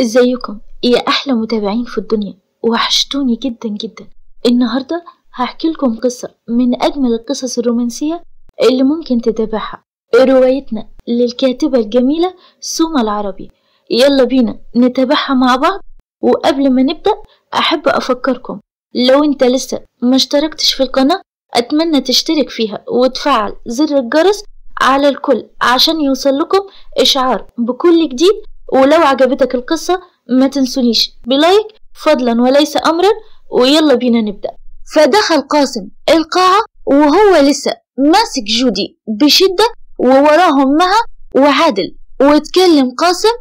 ازيكم يا احلى متابعين في الدنيا وحشتوني جدا جدا النهارده هحكي لكم قصه من اجمل القصص الرومانسيه اللي ممكن تتابعها روايتنا للكاتبه الجميله سوما العربي يلا بينا نتابعها مع بعض وقبل ما نبدا احب افكركم لو انت لسه ما اشتركتش في القناه اتمنى تشترك فيها وتفعل زر الجرس على الكل عشان يوصل لكم اشعار بكل جديد ولو عجبتك القصة ما تنسونيش بلايك فضلا وليس أمرا ويلا بينا نبدأ فدخل قاسم القاعة وهو لسه ماسك جودي بشدة ووراهم مها وعادل واتكلم قاسم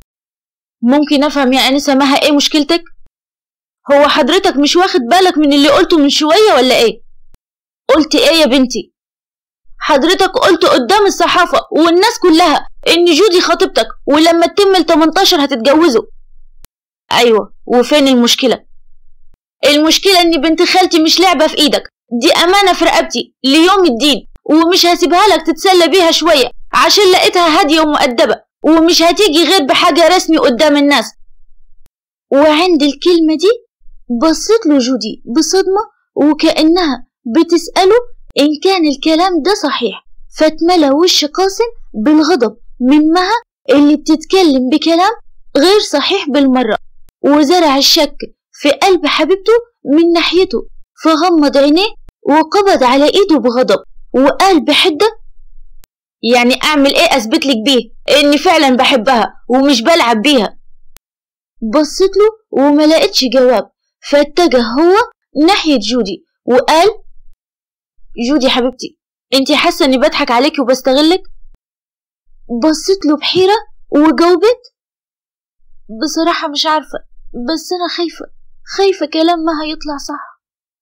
ممكن أفهم يا أنسة مها إيه مشكلتك؟ هو حضرتك مش واخد بالك من اللي قلته من شوية ولا إيه؟ قلت إيه يا بنتي؟ حضرتك قلت قدام الصحافة والناس كلها إن جودي خطيبتك ولما تتم ال 18 هتتجوزوا أيوة وفين المشكلة؟ المشكلة إن بنت خالتي مش لعبة في إيدك دي أمانة في رقبتي ليوم الدين ومش هسيبها لك تتسلى بيها شوية عشان لقيتها هادية ومؤدبة ومش هتيجي غير بحاجة رسمي قدام الناس وعند الكلمة دي بصت له جودي بصدمة وكأنها بتسأله إن كان الكلام ده صحيح فاتملى وش قاسم بالغضب من مها اللي بتتكلم بكلام غير صحيح بالمرة وزرع الشك في قلب حبيبته من ناحيته فغمض عينيه وقبض على ايده بغضب وقال بحدة يعني اعمل ايه اثبت لك بيه اني فعلا بحبها ومش بلعب بيها بصت له وما لقيتش جواب فاتجه هو ناحية جودي وقال جودي حبيبتي انتي حاسة اني بضحك عليكي وبستغلك بصيت له بحيرة وجاوبت بصراحة مش عارفة بس أنا خايفة خايفة كلام مها يطلع صح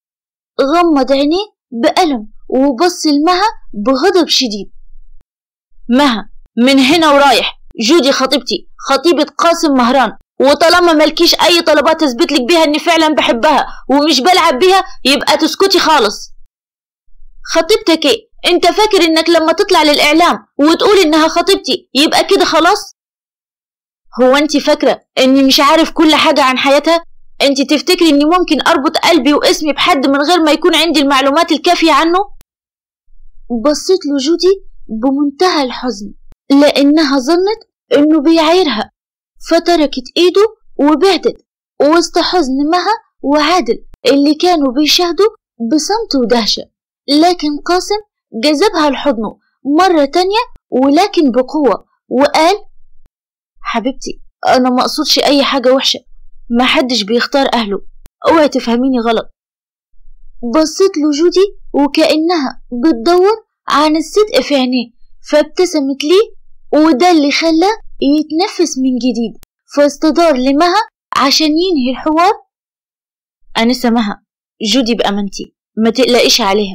غمض عينيه بألم وبص لمها بغضب شديد مها من هنا ورايح جودي خطيبتي خطيبة قاسم مهران وطالما ملكيش أي طلبات أثبت لك بيها إني فعلا بحبها ومش بلعب بيها يبقى تسكتي خالص خطيبتك ايه انت فاكر انك لما تطلع للاعلام وتقول انها خطيبتي يبقى كده خلاص هو انت فاكره اني مش عارف كل حاجه عن حياتها انت تفتكري اني ممكن اربط قلبي واسمي بحد من غير ما يكون عندي المعلومات الكافيه عنه بصيت له جودي بمنتهى الحزن لانها ظنت انه بيعايرها فتركت ايده وبعدت وسط حزن مها وعادل اللي كانوا بيشاهدوا بصمت ودهشه لكن قاسم جذبها لحضنه مرة تانية ولكن بقوة وقال حبيبتي أنا ما أقصدش أي حاجة وحشة ما حدش بيختار أهله اوعي تفهميني غلط بصيت له جودي وكأنها بتدور عن الصدق في عينيه فابتسمت ليه وده اللي خلاه يتنفس من جديد فاستدار لمها عشان ينهي الحوار أنسة مها جودي بأمانتي ما تقلقيش عليها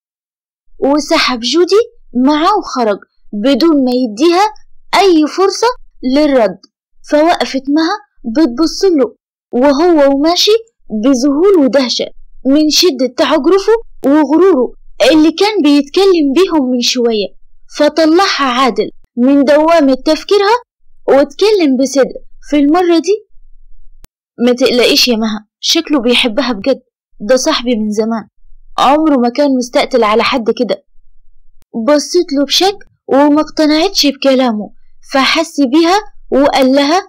وسحب جودي معاه وخرج بدون ما يديها أي فرصة للرد فوقفت مها بتبصله وهو وماشي بذهول ودهشة من شدة تعجرفه وغروره اللي كان بيتكلم بيهم من شوية فطلعها عادل من دوامة تفكيرها واتكلم بصدق في المرة دي ما تقلقيش يا مها شكله بيحبها بجد ده صاحبي من زمان عمره ما كان مستقتل على حد كده بصيت له بشك وما اقتنعتش بكلامه فحس بيها وقال لها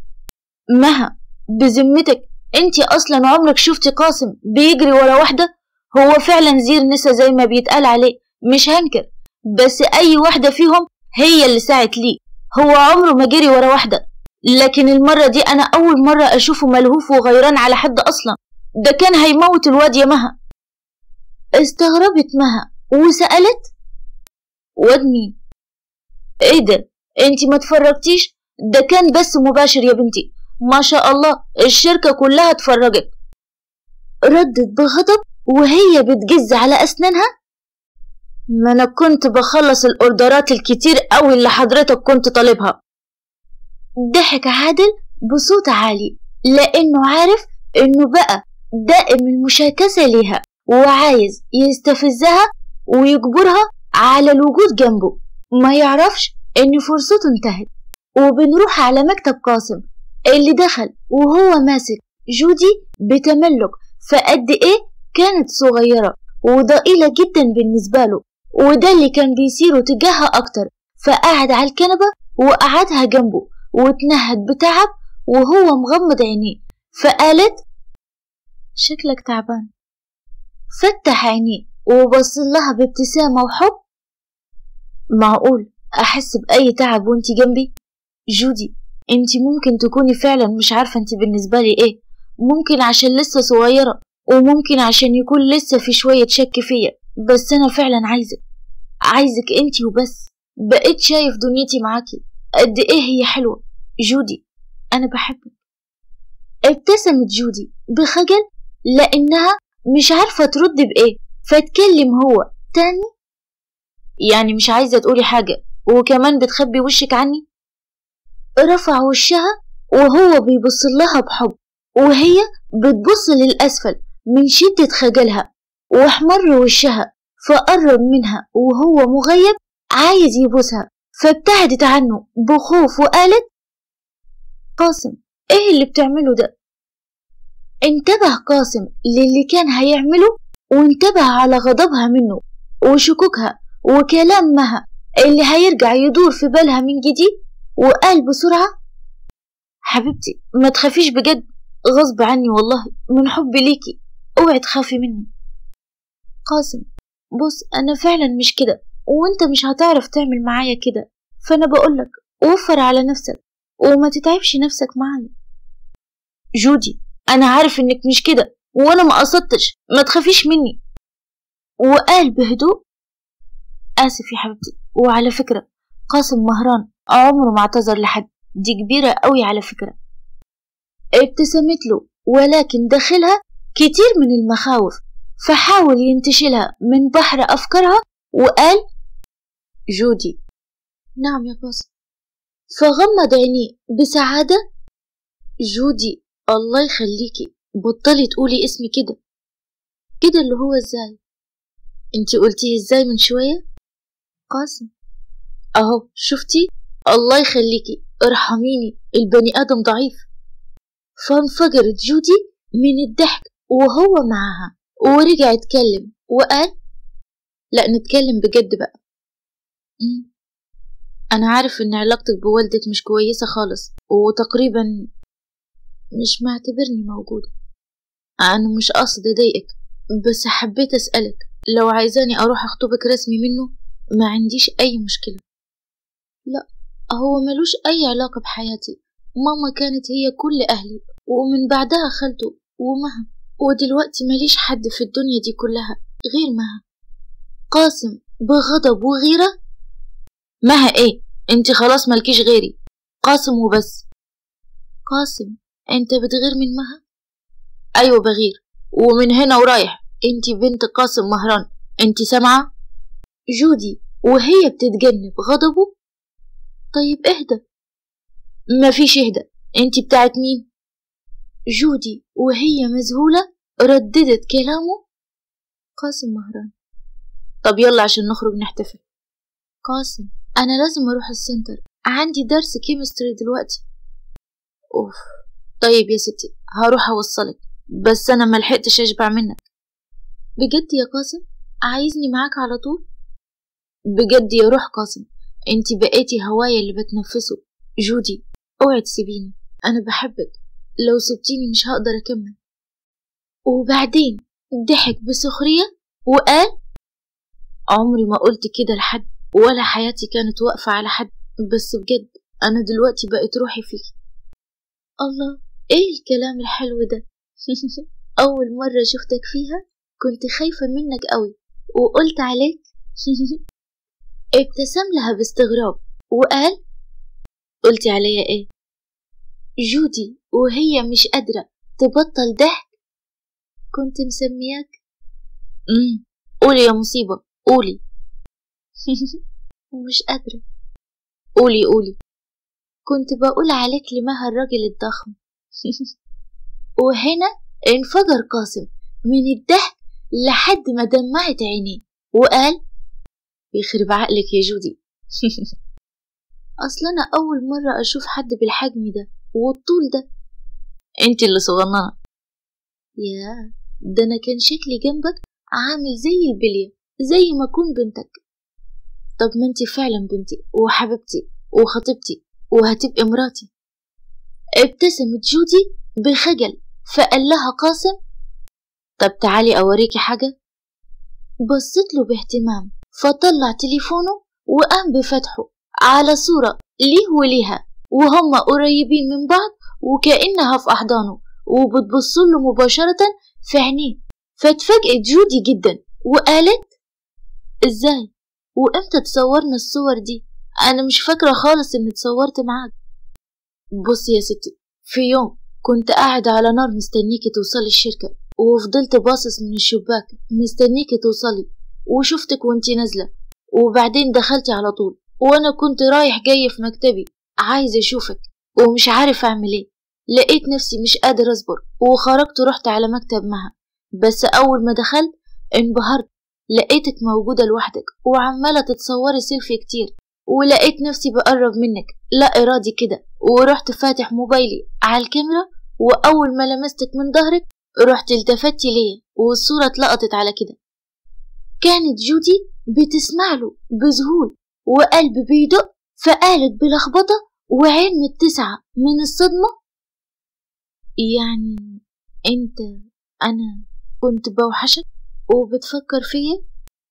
مها بذمتك انتي اصلا عمرك شفتي قاسم بيجري ورا واحدة هو فعلا زير نسا زي ما بيتقال عليه مش هنكر بس اي واحدة فيهم هي اللي ساعت ليه هو عمره ما جري ورا واحدة لكن المرة دي انا اول مرة اشوفه ملهوف وغيران على حد اصلا ده كان هيموت الواد يا مها استغربت مها وسألت واد مين ايه ده انتي ما اتفرجتيش ده كان بس مباشر يا بنتي ما شاء الله الشركة كلها اتفرجت ردت بغضب وهي بتجز على أسنانها ما أنا كنت بخلص الأوردرات الكتير أوي اللي حضرتك كنت طالبها ضحك عادل بصوت عالي لأنه عارف إنه بقى دائم المشاكسة ليها وعايز يستفزها ويجبرها على الوجود جنبه ما يعرفش إن فرصته انتهت وبنروح على مكتب قاسم اللي دخل وهو ماسك جودي بتملك فقد إيه كانت صغيرة وضئيلة جدا بالنسبة له وده اللي كان بيصيره تجاهها أكتر فقعد على الكنبة وقعدها جنبه واتنهد بتعب وهو مغمض عينيه فقالت شكلك تعبان فتح عينيه وبص لها بابتسامة وحب معقول أحس بأي تعب وانتي جنبي جودي انتي ممكن تكوني فعلا مش عارفة انتي بالنسبة لي ايه ممكن عشان لسه صغيرة وممكن عشان يكون لسه في شوية شك فيا بس أنا فعلا عايزك عايزك انتي وبس بقيت شايف دنيتي معاكي قد ايه هي حلوة جودي أنا بحبك ابتسمت جودي بخجل لأنها مش عارفة ترد بإيه فاتكلم هو تاني يعني مش عايزة تقولي حاجة وكمان بتخبي وشك عني رفع وشها وهو بيبص لها بحب وهي بتبص للأسفل من شدة خجلها واحمر وشها فقرب منها وهو مغيب عايز يبوسها فابتعدت عنه بخوف وقالت قاسم ايه اللي بتعمله ده انتبه قاسم للي كان هيعمله وانتبه على غضبها منه وشكوكها وكلام مها اللي هيرجع يدور في بالها من جديد وقال بسرعة حبيبتي ما تخافيش بجد غصب عني والله من حبي ليكي اوعي تخافي مني قاسم بص انا فعلا مش كده وانت مش هتعرف تعمل معايا كده فانا بقولك وفر على نفسك وما تتعبش نفسك معايا جودي انا عارف انك مش كده وانا ما قصدتش ما تخافيش مني وقال بهدوء اسف يا حبيبتي وعلى فكره قاسم مهران عمره ما اعتذر لحد دي كبيره قوي على فكره ابتسمت له ولكن داخلها كتير من المخاوف فحاول ينتشلها من بحر افكارها وقال جودي نعم يا قاسم فغمض عينيه بسعاده جودي الله يخليكي بطلي تقولي اسمي كده كده اللي هو ازاي انتي قلتيه ازاي من شوية قاسم اهو شفتي الله يخليكي ارحميني البني ادم ضعيف فانفجرت جودي من الضحك وهو معاها ورجع يتكلم وقال لا نتكلم بجد بقى مم. انا عارف ان علاقتك بوالدك مش كويسة خالص وتقريبا مش معتبرني موجودة أنا مش قاصد أضايقك بس حبيت أسألك لو عايزاني أروح أخطبك رسمي منه ما عنديش أي مشكلة لا هو ملوش أي علاقة بحياتي ماما كانت هي كل أهلي ومن بعدها خالته ومها ودلوقتي ماليش حد في الدنيا دي كلها غير مها قاسم بغضب وغيرة مها ايه انت خلاص مالكيش غيري قاسم وبس قاسم انت بتغير من مها ايوه بغير ومن هنا ورايح انت بنت قاسم مهران انت سامعه جودي وهي بتتجنب غضبه طيب اهدى مفيش اهدى انت بتاعت مين جودي وهي مذهولة رددت كلامه قاسم مهران طب يلا عشان نخرج نحتفل قاسم انا لازم اروح السنتر عندي درس كيمستري دلوقتي اوف طيب يا ستي هروح اوصلك بس انا ملحقتش اشبع منك بجد يا قاسم عايزني معاك على طول بجد يا روح قاسم انتي بقيتي هوايا اللي بتنفسه جودي اوعي تسيبيني انا بحبك لو سبتيني مش هقدر اكمل وبعدين ضحك بسخرية وقال عمري ما قلت كده لحد ولا حياتي كانت واقفة على حد بس بجد أنا دلوقتي بقيت روحي فيك الله ايه الكلام الحلو ده أول مرة شفتك فيها كنت خايفة منك قوي وقلت عليك ابتسم لها باستغراب وقال قلتي عليا ايه جودي وهي مش قادرة تبطل ضحك كنت مسمياك امم قولي يا مصيبة قولي مش قادرة قولي قولي كنت بقول عليك لمها الراجل الضخم وهنا انفجر قاسم من الضحك لحد ما دمعت عينيه وقال يخرب عقلك يا جودي أصل أنا أول مرة أشوف حد بالحجم ده والطول ده انت اللي صغننة يا ده انا كان شكلي جنبك عامل زي البلية زي ما اكون بنتك طب ما انت فعلا بنتي وحبيبتي وخطيبتي وهتبقي مراتي ابتسمت جودي بخجل فقال لها قاسم طب تعالي اوريكي حاجة بصت له باهتمام فطلع تليفونه وقام بفتحه على صورة ليه وليها وهم قريبين من بعض وكأنها في أحضانه وبتبصله مباشرة في عينيه فاتفاجئت جودي جدا وقالت ازاي وامتى تصورنا الصور دي انا مش فاكرة خالص اني اتصورت معاك بصي يا ستي في يوم كنت قاعدة على نار مستنيكي توصلي الشركة وفضلت باصص من الشباك مستنيكي توصلي وشفتك وانتي نازلة وبعدين دخلتي على طول وانا كنت رايح جاي في مكتبي عايز اشوفك ومش عارف اعمل ايه لقيت نفسي مش قادر اصبر وخرجت ورحت على مكتب مها بس اول ما دخلت انبهرت لقيتك موجودة لوحدك وعمالة تتصوري سيلفي كتير ولقيت نفسي بقرب منك لا إرادي كده ورحت فاتح موبايلي على الكاميرا وأول ما لمستك من ظهرك رحت التفتي ليا والصورة اتلقطت على كده كانت جودي بتسمع له بذهول وقلب بيدق فقالت بلخبطة وعين متسعة من الصدمة يعني انت انا كنت بوحشك وبتفكر فيا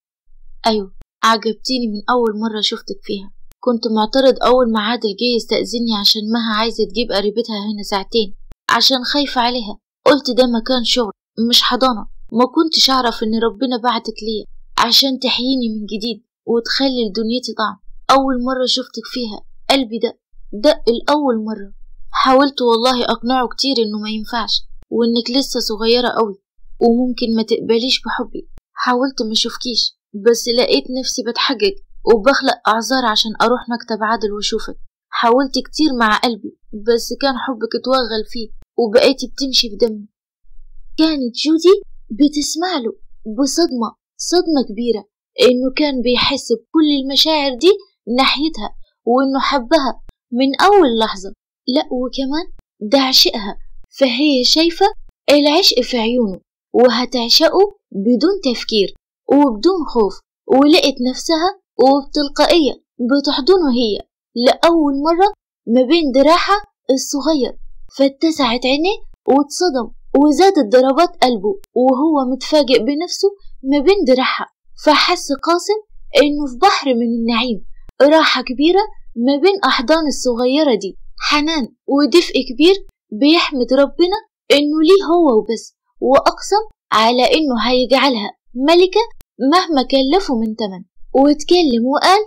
ايوه عجبتيني من اول مرة شفتك فيها كنت معترض اول ما عادل جه يستأذني عشان مها عايزة تجيب قريبتها هنا ساعتين عشان خايفة عليها قلت ده مكان شغل مش حضانة ما كنتش اعرف ان ربنا بعتك ليا عشان تحييني من جديد وتخلي لدنيتي طعم اول مرة شفتك فيها قلبي دق دق الاول مرة حاولت والله اقنعه كتير انه ما ينفعش وانك لسه صغيرة قوي وممكن ما تقبليش بحبي حاولت ما اشوفكيش بس لقيت نفسي بتحجج وبخلق اعذار عشان اروح مكتب عادل واشوفك حاولت كتير مع قلبي بس كان حبك اتوغل فيه وبقيتي بتمشي بدمي كانت جودي بتسمع له بصدمة صدمة كبيرة إنه كان بيحس بكل المشاعر دي ناحيتها وإنه حبها من أول لحظة لأ وكمان ده عشقها فهي شايفة العشق في عيونه وهتعشقه بدون تفكير وبدون خوف ولقت نفسها وبتلقائية بتحضنه هي لأول مرة ما بين دراعها الصغير فاتسعت عينيه واتصدم وزادت ضربات قلبه وهو متفاجئ بنفسه ما بين دراعها فحس قاسم إنه في بحر من النعيم راحة كبيرة ما بين أحضان الصغيرة دي حنان ودفء كبير بيحمد ربنا إنه ليه هو وبس وأقسم على إنه هيجعلها ملكة مهما كلفه من تمن واتكلم وقال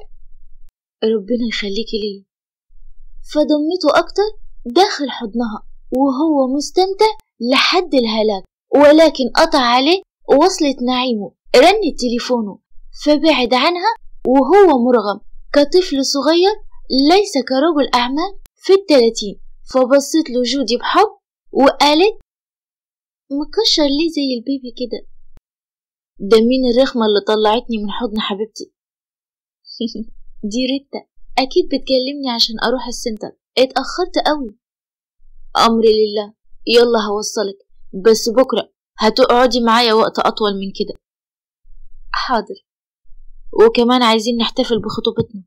ربنا يخليكي ليا فضمته أكتر داخل حضنها وهو مستمتع لحد الهلاك ولكن قطع عليه وصلت نعيمه رن تليفونه فبعد عنها وهو مرغم كطفل صغير ليس كرجل أعمال في التلاتين فبصت له جودي بحب وقالت مكشر ليه زي البيبي كده ده مين الرخمة اللي طلعتني من حضن حبيبتي دي ريتا أكيد بتكلمني عشان أروح السنتر اتأخرت قوي أمري لله يلا هوصلك بس بكرة هتقعدي معايا وقت أطول من كده حاضر وكمان عايزين نحتفل بخطوبتنا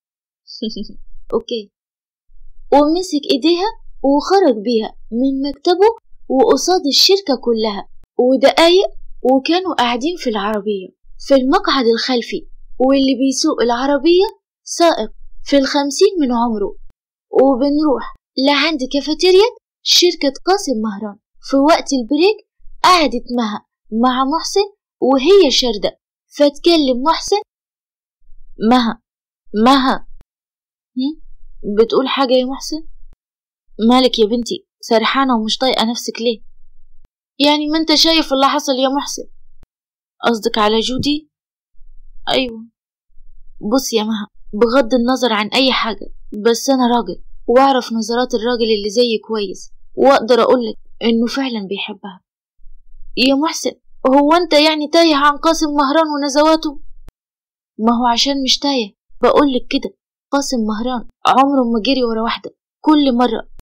أوكي ومسك إيديها وخرج بيها من مكتبه وقصاد الشركة كلها ودقايق وكانوا قاعدين في العربية في المقعد الخلفي واللي بيسوق العربية سائق في الخمسين من عمره وبنروح لعند كافيتيريا شركة قاسم مهران في وقت البريك قعدت مها مع محسن وهي شاردة فتكلم محسن مها مها بتقول حاجة يا محسن مالك يا بنتي سرحانة ومش طايقة نفسك ليه يعني ما انت شايف اللي حصل يا محسن قصدك على جودي ايوه بص يا مها بغض النظر عن اي حاجة بس انا راجل واعرف نظرات الراجل اللي زيي كويس واقدر اقولك انه فعلا بيحبها يا محسن هو انت يعني تايه عن قاسم مهران ونزواته ما هو عشان مش تايه بقولك كده قاسم مهران عمره ما جري ورا واحدة كل مرة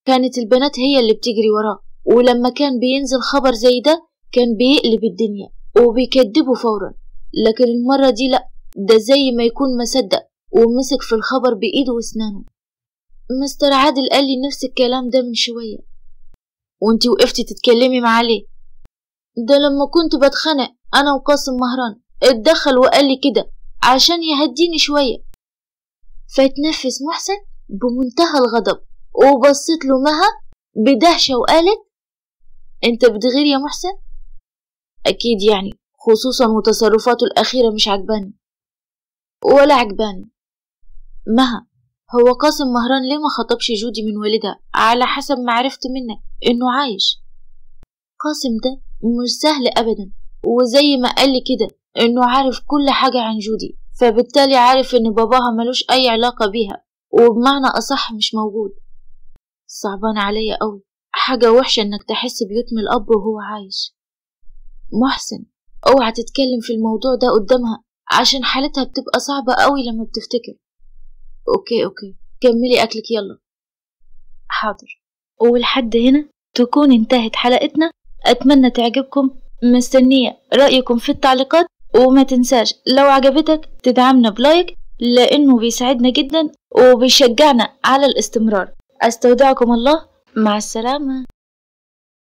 كانت البنات هي اللي بتجري وراه ولما كان بينزل خبر زي ده كان بيقلب الدنيا وبيكدبه فورا لكن المرة دي لأ ده زي ما يكون مصدق ومسك في الخبر بإيده واسنانه مستر عادل قال لي نفس الكلام ده من شوية وانتي وقفتي تتكلمي معاه ليه ده لما كنت بتخانق أنا وقاسم مهران اتدخل وقال لي كده عشان يهديني شوية فتنفس محسن بمنتهى الغضب وبصيت له مها بدهشة وقالت انت بتغير يا محسن أكيد يعني خصوصا وتصرفاته الأخيرة مش عجباني ولا عجباني مها هو قاسم مهران ليه ما خطبش جودي من والدها على حسب ما عرفت منك إنه عايش قاسم ده مش سهل أبدا وزي ما قال لي كده إنه عارف كل حاجة عن جودي فبالتالي عارف إن باباها ملوش أي علاقة بيها وبمعنى أصح مش موجود صعبان عليا أوي حاجة وحشة إنك تحس بيتم الأب وهو عايش محسن اوعى تتكلم في الموضوع ده قدامها عشان حالتها بتبقى صعبة قوي لما بتفتكر اوكي اوكي كملي اكلك يلا حاضر ولحد هنا تكون انتهت حلقتنا اتمنى تعجبكم مستنية رأيكم في التعليقات وما تنساش لو عجبتك تدعمنا بلايك لأنه بيساعدنا جدا وبيشجعنا على الاستمرار أستودعكم الله مع السلامة